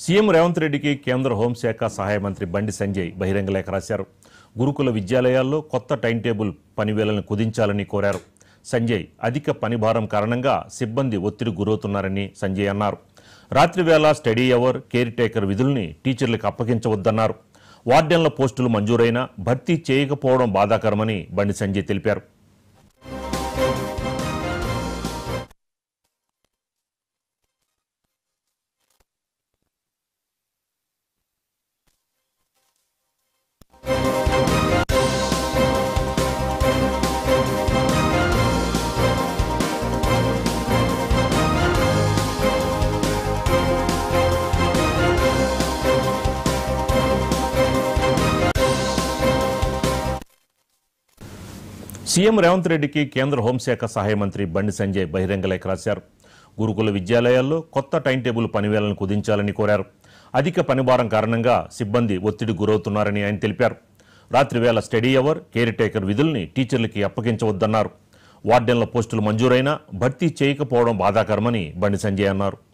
CM Revanth రెడ్డికి కేంద్ర హోంశాఖ సహాయ మంత్రి బండి సంజయ్ బహిరంగ లేఖ రాశారు గురుకుల విద్యాలయాల్లో కొత్త టైం టేబుల్ పనివేళలను కుదించాలని కోరారు సంజయ్ అధిక పనిభారం కారణంగా సిబ్బంది ఒత్తిడి గురవుతున్నారని సంజయ్ అన్నారు రాత్రివేళ స్టడీ అవర్ కేర్ టేకర్ విధుల్ని టీచర్లకు అప్పగించవద్దన్నారు వార్డెన్ల పోస్టులు మంజూరైనా భర్తీ చేయకపోవడం బాధాకరమని బండి సంజయ్ తెలిపారు సీఎం రేవంత్ రెడ్డికి కేంద్ర హోంశాఖ సహాయ మంత్రి బండి సంజయ్ బహిరంగ లేఖ రాశారు గురుకుల విద్యాలయాల్లో కొత్త టైం టేబుల్ పనివేళలను కుదించాలని కోరారు అధిక పనిభారం కారణంగా సిబ్బంది ఒత్తిడి గురవుతున్నారని ఆయన తెలిపారు రాత్రివేళ స్టడీ అవర్ కేర్ టేకర్ విధుల్ని టీచర్లకి అప్పగించవద్దన్నారు వార్డెన్ల పోస్టులు మంజూరైనా భర్తీ చేయకపోవడం బాధాకరమని బండి సంజయ్ అన్నారు